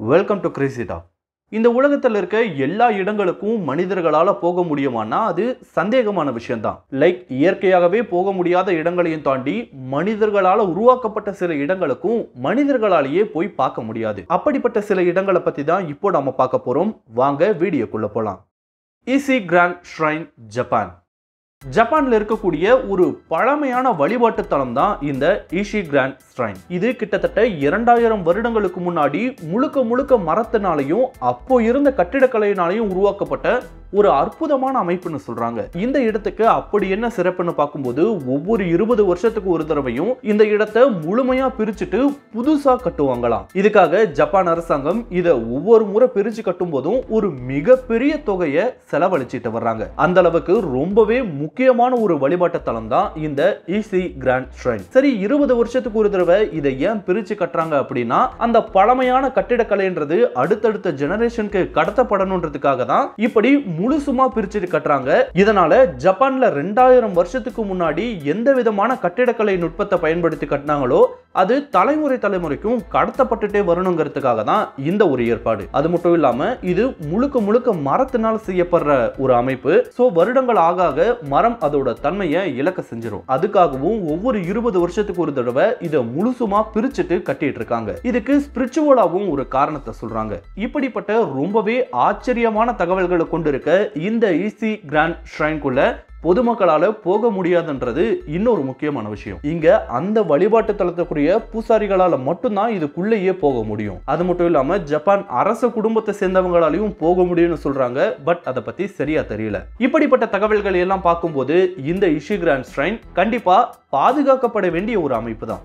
welcome to கிரேசிடா இந்த உலகத்தில் இருக்க எல்லா இடங்களுக்கும் மனிதர்களால போக முடியுமானா அது சந்தேகமான விஷயம்தான் லைக் இயற்கையாகவே போக முடியாத இடங்களையும் தாண்டி மனிதர்களால உருவாக்கப்பட்ட சில இடங்களுக்கும் மனிதர்களாலேயே போய் பார்க்க முடியாது அப்படிப்பட்ட சில இடங்களை பத்தி தான் இப்போ நாம பார்க்க போறோம் வாங்க வீடியோக்குள்ள போலாம் ஈசி கிராண்ட் ஷ்ரைன் ஜப்பான் ஜப்பான்ல இருக்கக்கூடிய ஒரு பழமையான வழிபாட்டு தலம் தான் இந்த ஈஷி கிராண்ட் ஸ்ட்ரைன் இது கிட்டத்தட்ட இரண்டாயிரம் வருடங்களுக்கு முன்னாடி முழுக்க முழுக்க மரத்தினாலையும் அப்போ இருந்த கட்டிடக்கலையினாலையும் உருவாக்கப்பட்ட ஒரு அற்புதமான அமைப்புன்னு சொல்றாங்க இந்த இடத்துக்கு அப்படி என்ன சிறப்புன்னு பார்க்கும்போது ஒவ்வொரு இருபது வருஷத்துக்கு ஒரு தடவையும் இந்த இடத்தை முழுமையா பிரிச்சுட்டு புதுசா கட்டுவாங்களாம் இதுக்காக ஜப்பான் அரசாங்கம் இதை ஒவ்வொரு முறை பிரிச்சு கட்டும் போதும் ஒரு மிகப்பெரிய தொகையை செலவழிச்சிட்டு வர்றாங்க அந்த அளவுக்கு ரொம்பவே முக்கியமான ஒரு வழிபாட்டு தலம் தான் இந்த ஈசி கிராண்ட் ஷ்ரைன் சரி இருபது வருஷத்துக்கு ஒரு தடவை இதை ஏன் பிரிச்சு கட்டுறாங்க அப்படின்னா அந்த பழமையான கட்டிடக்கலைன்றது அடுத்தடுத்த ஜெனரேஷனுக்கு கடத்தப்படணுன்றதுக்காக தான் இப்படி முழுசுமா பிரிச்சுட்டு கட்டுறாங்க இதனால ஜப்பான்ல ரெண்டாயிரம் வருஷத்துக்கு முன்னாடி எந்த விதமான கட்டிடக்கலை நுட்பத்தை பயன்படுத்தி கட்டினாங்களோ அது தலைமுறை தலைமுறைக்கும் கடத்தப்பட்டுட்டே வரணுங்கிறதுக்காக தான் இந்த ஒரு ஏற்பாடு அது மட்டும் இல்லாம இது முழுக்க முழுக்க மரத்தினால் செய்யப்படுற ஒரு அமைப்பு சோ வருடங்கள் ஆக ஆக மரம் அதோட தன்மையை இழக்க செஞ்சிடும் அதுக்காகவும் ஒவ்வொரு இருபது வருஷத்துக்கு ஒரு தடவை இதை முழுசுமா பிரிச்சுட்டு கட்டிட்டு இருக்காங்க இதுக்கு ஸ்பிரிச்சுவலாவும் ஒரு காரணத்தை சொல்றாங்க இப்படிப்பட்ட ரொம்பவே ஆச்சரியமான தகவல்களை கொண்டிருக்க இந்த ஈசி கிராண்ட் ஷ்ரைன்குள்ள பொதுமக்களால போக முடியாதுன்றது இன்னொரு முக்கியமான விஷயம் இங்க அந்த வழிபாட்டு தளத்துக்குரிய பூசாரிகளால மட்டும்தான் இதுக்குள்ளேயே போக முடியும் அது மட்டும் இல்லாம ஜப்பான் அரச குடும்பத்தை சேர்ந்தவங்களாலையும் போக முடியும்னு சொல்றாங்க பட் அதை பத்தி சரியா தெரியல இப்படிப்பட்ட தகவல்கள் எல்லாம் பார்க்கும்போது இந்த இஷி கிராண்ட் ஸ்ட்ரைன் கண்டிப்பா பாதுகாக்கப்பட வேண்டிய ஒரு அமைப்பு தான்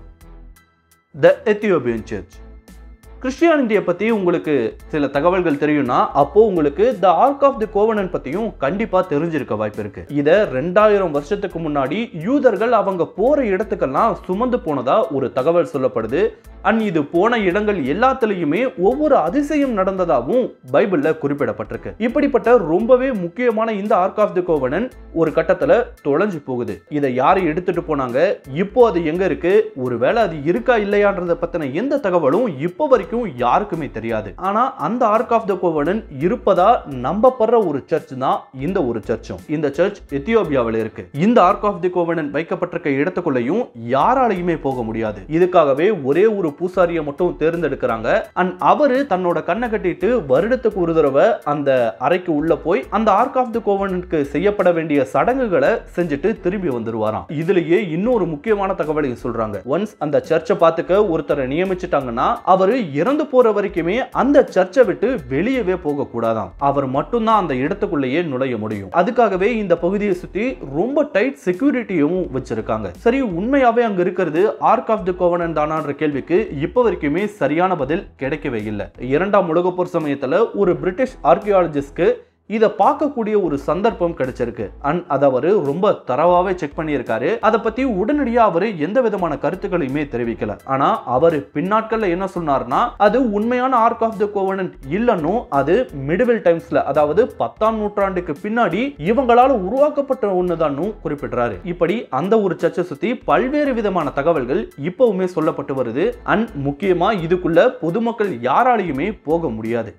த எத்தியோபியன் சர்ச் கிறிஸ்டியானிட்டியை பற்றி உங்களுக்கு சில தகவல்கள் தெரியும்னா அப்போ உங்களுக்கு த ஆர்க் ஆஃப் தி கோவனன் பற்றியும் கண்டிப்பாக தெரிஞ்சிருக்க வாய்ப்பு இருக்கு இதை ரெண்டாயிரம் வருஷத்துக்கு முன்னாடி யூதர்கள் அவங்க போகிற இடத்துக்கெல்லாம் சுமந்து போனதா ஒரு தகவல் சொல்லப்படுது அண்ட் இது போன இடங்கள் எல்லாத்துலேயுமே ஒவ்வொரு அதிசயம் நடந்ததாகவும் பைபிள்ல குறிப்பிடப்பட்டிருக்கு இப்படிப்பட்ட ரொம்பவே முக்கியமான இந்த ஆர்க் ஆஃப் தி கோவனன் ஒரு கட்டத்தில் தொலைஞ்சு போகுது இதை யாரை எடுத்துட்டு போனாங்க இப்போ அது எங்க இருக்கு ஒருவேளை அது இருக்கா இல்லையான்றத பத்தின எந்த தகவலும் இப்போ வரைக்கும் யாருக்குமே தெரியாது ஆனா அந்த ஆர்க் ஆஃப் த கோவனன் இருப்பதா நம்பப்படுற ஒரு சர்ச் தான் இந்த ஒரு சர்ச்சும் இந்த சர்ச் எத்தியோப்பியாவில் இருக்கு இந்த ஆர்க் ஆஃப் தி கோவனன் வைக்கப்பட்டிருக்க இடத்துக்குள்ளேயும் யாராலையுமே போக முடியாது இதுக்காகவே ஒரே ஒரு பூசாரியை மட்டும் தேர்ந்தெடுக்கிறாங்க அண்ட் அவரு தன்னோட கண்ணை கட்டிட்டு வருடத்துக்கு ஒரு தடவை அந்த அறைக்கு உள்ள போய் அந்த ஆர்க் ஆஃப் தி கோவனுக்கு செய்யப்பட வேண்டிய சடங்குகளை செஞ்சுட்டு திரும்பி வந்துருவாராம் இதுலயே இன்னொரு முக்கியமான தகவலையும் சொல்றாங்க ஒன்ஸ் அந்த சர்ச்சை பார்த்துக்க ஒருத்தரை நியமிச்சிட்டாங்கன்னா அவரு இறந்து போற வரைக்குமே அந்த சர்ச்சை விட்டு வெளியவே போக கூடாதாம் அவர் மட்டும்தான் அந்த இடத்துக்குள்ளேயே நுழைய முடியும் அதுக்காகவே இந்த பகுதியை சுத்தி ரொம்ப டைட் செக்யூரிட்டியும் வச்சிருக்காங்க சரி உண்மையாவே அங்க இருக்கிறது ஆர்க் ஆஃப் தி கோவனன் தானான்ற கேள்விக்கு இப்போ வரைக்குமே சரியான பதில் கிடைக்கவே இல்லை இரண்டாம் உலகப் போர் சமயத்துல ஒரு பிரிட்டிஷ் ஆர்கியாலஜிஸ்ட்க்கு இதை பார்க்கக்கூடிய ஒரு சந்தர்ப்பம் கிடைச்சிருக்கு அண்ட் அதை அவர் ரொம்ப தரவாவே செக் பண்ணியிருக்காரு அதை பத்தி உடனடியா அவர் எந்த விதமான கருத்துக்களையுமே தெரிவிக்கல ஆனா அவர் பின்னாட்கள்ல என்ன சொன்னார்னா அது உண்மையான ஆர்க் ஆஃப் த கோவனன்ட் இல்லைன்னு அது மிடிவில் டைம்ஸ்ல அதாவது பத்தாம் நூற்றாண்டுக்கு பின்னாடி இவங்களால உருவாக்கப்பட்ட ஒண்ணுதான் குறிப்பிடுறாரு இப்படி அந்த ஒரு சர்ச்சை சுத்தி பல்வேறு விதமான தகவல்கள் இப்பவுமே சொல்லப்பட்டு வருது அண்ட் முக்கியமா இதுக்குள்ள பொதுமக்கள் யாராலையுமே போக முடியாது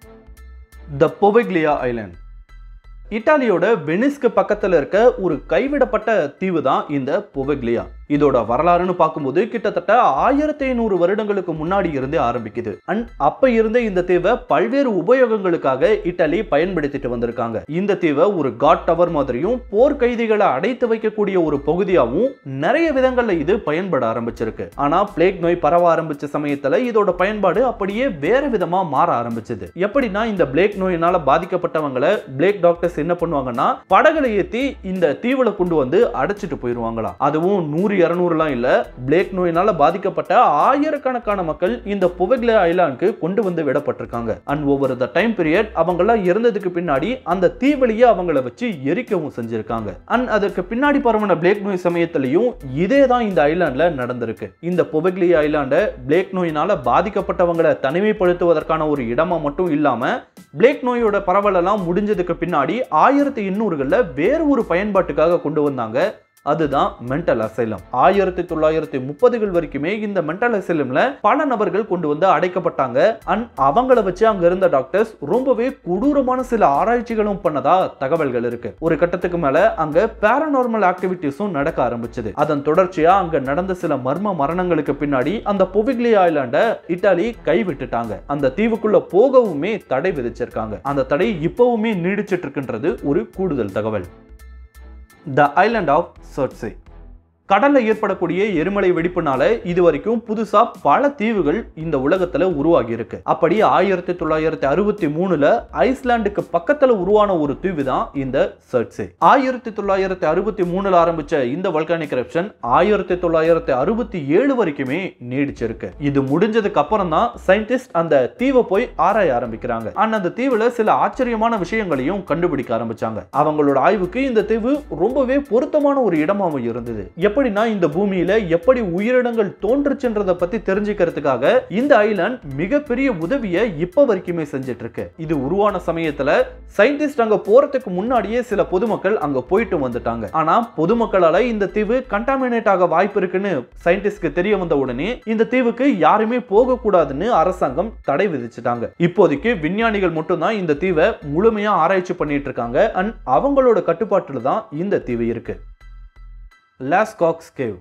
த பொவெக்லியா ஐலாண்ட் இட்டாலியோட வெனிஸ்க்கு பக்கத்தில் இருக்க ஒரு கைவிடப்பட்ட தீவு தான் இந்த பொவெக்லியா இதோட வரலாறுன்னு பார்க்கும்போது கிட்டத்தட்ட ஆயிரத்தி ஐநூறு வருடங்களுக்கு முன்னாடி இருந்தே ஆரம்பிக்குது அண்ட் அப்ப இருந்தே இந்த தீவை பல்வேறு உபயோகங்களுக்காக இட்டாலி பயன்படுத்திட்டு வந்திருக்காங்க இந்த தீவை ஒரு காட் டவர் மாதிரியும் போர் கைதிகளை அடைத்து வைக்கக்கூடிய ஒரு பகுதியாகவும் நிறைய விதங்கள்ல இது பயன்பட ஆரம்பிச்சிருக்கு ஆனா பிளேக் நோய் பரவ ஆரம்பிச்ச சமயத்துல இதோட பயன்பாடு அப்படியே வேற விதமா மாற ஆரம்பிச்சது எப்படின்னா இந்த பிளேக் நோயினால பாதிக்கப்பட்டவங்களை பிளேக் டாக்டர்ஸ் என்ன பண்ணுவாங்கன்னா படகுல ஏத்தி இந்த தீவுல கொண்டு வந்து அடைச்சிட்டு போயிருவாங்களாம் அதுவும் நூறு இரநூறுலாம் இல்ல பிளேக் நோயினால பாதிக்கப்பட்ட ஆயிரக்கணக்கான மக்கள் இந்த புவெக்லே ஐலாண்டுக்கு கொண்டு வந்து விடப்பட்டிருக்காங்க அண்ட் ஒவ்வொரு த டைம் பீரியட் அவங்க எல்லாம் இறந்ததுக்கு பின்னாடி அந்த தீவெளியை அவங்கள வச்சு எரிக்கவும் செஞ்சிருக்காங்க அண்ட் அதற்கு பின்னாடி பரவன பிளேக் நோய் சமயத்திலையும் இதே தான் இந்த ஐலாண்ட்ல நடந்திருக்கு இந்த புவெக்லி ஐலாண்ட பிளேக் நோயினால பாதிக்கப்பட்டவங்களை தனிமைப்படுத்துவதற்கான ஒரு இடமா மட்டும் இல்லாம பிளேக் நோயோட பரவலெல்லாம் முடிஞ்சதுக்கு பின்னாடி ஆயிரத்தி எண்ணூறுகளில் வேறு ஒரு பயன்பாட்டுக்காக கொண்டு வந்தாங்க அதுதான் மென்டல் அசைலம் ஆயிரத்தி தொள்ளாயிரத்தி முப்பதுகள் வரைக்குமே இந்த மென்டல் அசைலம்ல பல நபர்கள் கொண்டு வந்து அடைக்கப்பட்டாங்க அண்ட் அவங்கள வச்சு அங்க இருந்த டாக்டர்ஸ் ரொம்பவே கொடூரமான சில ஆராய்ச்சிகளும் பண்ணதா தகவல்கள் இருக்கு ஒரு கட்டத்துக்கு மேல அங்க பேரநார்மல் ஆக்டிவிட்டிஸும் நடக்க ஆரம்பிச்சது அதன் தொடர்ச்சியா அங்க நடந்த சில மர்ம மரணங்களுக்கு பின்னாடி அந்த பொவிக்லி ஐலாண்ட இட்டாலி கைவிட்டுட்டாங்க அந்த தீவுக்குள்ள போகவுமே தடை விதிச்சிருக்காங்க அந்த தடை இப்பவுமே நீடிச்சிட்டு இருக்குன்றது ஒரு கூடுதல் தகவல் த ஐலாண்ட் ஆஃப் சர்ட்ஸே கடல்ல ஏற்படக்கூடிய எரிமலை வெடிப்புனால இது வரைக்கும் புதுசா பல தீவுகள் இந்த உலகத்துல உருவாகி இருக்கு அப்படி ஆயிரத்தி தொள்ளாயிரத்தி அறுபத்தி மூணுல ஐஸ்லாண்டுக்கு பக்கத்துல உருவான ஒரு தீவு தான் இந்த சர்ட்ஸே ஆயிரத்தி தொள்ளாயிரத்தி அறுபத்தி மூணுல ஆரம்பிச்ச இந்த வல்கானிக் எரப்ஷன் ஆயிரத்தி தொள்ளாயிரத்தி அறுபத்தி ஏழு வரைக்குமே நீடிச்சிருக்கு இது முடிஞ்சதுக்கு அப்புறம் தான் சயின்டிஸ்ட் அந்த தீவை போய் ஆராய ஆரம்பிக்கிறாங்க ஆனா அந்த தீவுல சில ஆச்சரியமான விஷயங்களையும் கண்டுபிடிக்க ஆரம்பிச்சாங்க அவங்களோட ஆய்வுக்கு இந்த தீவு ரொம்பவே பொருத்தமான ஒரு இடமாவும் இருந்தது எப்படின்னா இந்த பூமியில எப்படி உயிரினங்கள் தோன்றுச்சுன்றத பத்தி தெரிஞ்சுக்கிறதுக்காக இந்த ஐலாண்ட் மிகப்பெரிய உதவியை இப்ப வரைக்குமே செஞ்சுட்டு இருக்கு இது உருவான சமயத்துல சயின்டிஸ்ட் அங்க போறதுக்கு முன்னாடியே சில பொதுமக்கள் அங்க போயிட்டு வந்துட்டாங்க ஆனா பொதுமக்களால இந்த தீவு கண்டாமினேட் ஆக வாய்ப்பு இருக்குன்னு சயின்டிஸ்ட்க்கு தெரிய வந்த உடனே இந்த தீவுக்கு யாருமே போக கூடாதுன்னு அரசாங்கம் தடை விதிச்சுட்டாங்க இப்போதைக்கு விஞ்ஞானிகள் மட்டும்தான் இந்த தீவை முழுமையா ஆராய்ச்சி பண்ணிட்டு இருக்காங்க அண்ட் அவங்களோட கட்டுப்பாட்டுல தான் இந்த தீவு இருக்கு லாஸ்காக்ஸ் கேவ்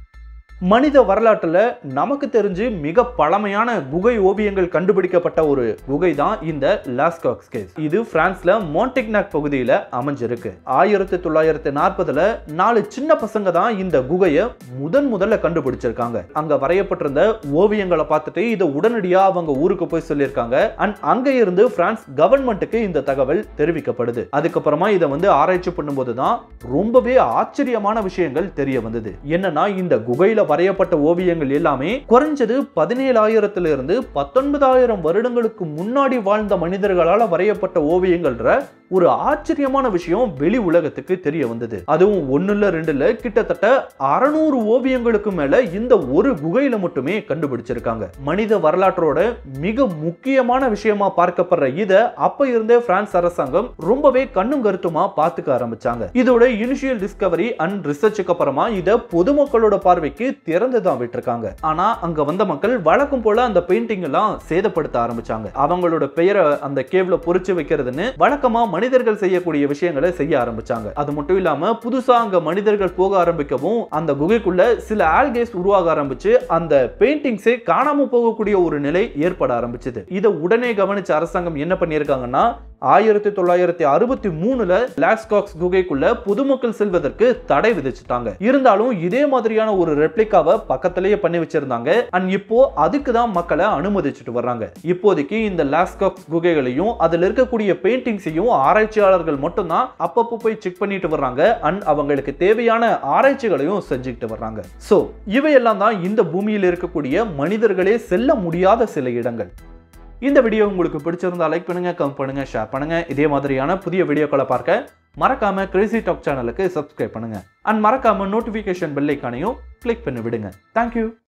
மனித வரலாற்றில் நமக்கு தெரிஞ்சு மிக பழமையான குகை ஓவியங்கள் கண்டுபிடிக்கப்பட்ட ஒரு குகை தான் இந்த லாஸ்காக்ஸ் கேவ் இது பிரான்ஸ்ல மான்டெக்னாக் பகுதியில் அமைஞ்சிருக்கு ஆயிரத்தி தொள்ளாயிரத்தி நாற்பதுல நாலு சின்ன பசங்க தான் இந்த குகையை முதன் முதல்ல கண்டுபிடிச்சிருக்காங்க அங்க வரையப்பட்டிருந்த ஓவியங்களை பார்த்துட்டு இதை உடனடியா அவங்க ஊருக்கு போய் சொல்லியிருக்காங்க அண்ட் அங்க இருந்து பிரான்ஸ் கவர்மெண்ட்டுக்கு இந்த தகவல் தெரிவிக்கப்படுது அதுக்கப்புறமா இதை வந்து ஆராய்ச்சி பண்ணும்போது தான் ரொம்பவே ஆச்சரியமான விஷயங்கள் தெரிய வந்தது என்னன்னா இந்த குகையில வரையப்பட்ட ஓவியங்கள் எல்லாமே குறைஞ்சது பதினேழாயிரத்துல இருந்து பத்தொன்பதாயிரம் வருடங்களுக்கு முன்னாடி வாழ்ந்த மனிதர்களால வரையப்பட்ட ஓவியங்கள்ன்ற ஒரு ஆச்சரியமான விஷயம் வெளி உலகத்துக்கு தெரிய வந்தது அதுவும் ஒண்ணுல ரெண்டுல கிட்டத்தட்ட அறநூறு ஓவியங்களுக்கு மேல இந்த ஒரு குகையில மட்டுமே கண்டுபிடிச்சிருக்காங்க மனித வரலாற்றோட மிக முக்கியமான விஷயமா பார்க்கப்படுற இத அப்ப இருந்தே பிரான்ஸ் அரசாங்கம் ரொம்பவே கண்ணும் கருத்துமா பார்த்துக்க ஆரம்பிச்சாங்க இதோட இனிஷியல் டிஸ்கவரி அண்ட் ரிசர்ச்சுக்கு அப்புறமா இத பொதுமக்களோட பார்வைக்கு திறந்து தான் விட்டுருக்காங்க ஆனா அங்க வந்த மக்கள் வழக்கம் போல அந்த பெயிண்டிங் எல்லாம் சேதப்படுத்த ஆரம்பிச்சாங்க அவங்களோட பெயரை அந்த கேவ்ல பொறிச்சு வைக்கிறதுன்னு வழக்கமா மனிதர்கள் செய்யக்கூடிய விஷயங்களை செய்ய ஆரம்பிச்சாங்க அது மட்டும் இல்லாம புதுசா அங்க மனிதர்கள் போக ஆரம்பிக்கவும் அந்த குகைக்குள்ள சில ஆல்கேஸ் உருவாக ஆரம்பிச்சு அந்த பெயிண்டிங்ஸே காணாம போகக்கூடிய ஒரு நிலை ஏற்பட ஆரம்பிச்சது இதை உடனே கவனிச்ச அரசாங்கம் என்ன பண்ணியிருக்காங்கன்னா ஆயிரத்தி தொள்ளாயிரத்தி அறுபத்தி மூணுல லாக்ஸ்காக்ஸ் குகைக்குள்ள பொதுமக்கள் செல்வதற்கு தடை விதிச்சுட்டாங்க இருந்தாலும் இதே மாதிரியான ஒரு ரெப்ளிகாவை பக்கத்திலேயே பண்ணி வச்சிருந்தாங்க அண்ட் இப்போ அதுக்கு தான் மக்களை அனுமதிச்சுட்டு வர்றாங்க இப்போதைக்கு இந்த லாஸ்காக்ஸ் குகைகளையும் அதுல இருக்கக்கூடிய பெயிண்டிங்ஸையும் ஆராய்ச்சியாளர்கள் மட்டும்தான் அப்பப்போ போய் செக் பண்ணிட்டு வர்றாங்க அண்ட் அவங்களுக்கு தேவையான ஆராய்ச்சிகளையும் செஞ்சுக்கிட்டு வர்றாங்க ஸோ இவையெல்லாம் தான் இந்த பூமியில் இருக்கக்கூடிய மனிதர்களே செல்ல முடியாத சில இடங்கள் இந்த வீடியோ உங்களுக்கு பிடிச்சிருந்தா லைக் பண்ணுங்க கமெண்ட் பண்ணுங்க ஷேர் பண்ணுங்க இதே மாதிரியான புதிய வீடியோக்களை பார்க்க மறக்காம கிரேசி டாக் சேனலுக்கு சப்ஸ்கிரைப் பண்ணுங்க அண்ட் மறக்காம நோட்டிஃபிகேஷன் பெல் ஐக்கானையும் கிளிக் பண்ணி விடுங்க தேங்க்யூ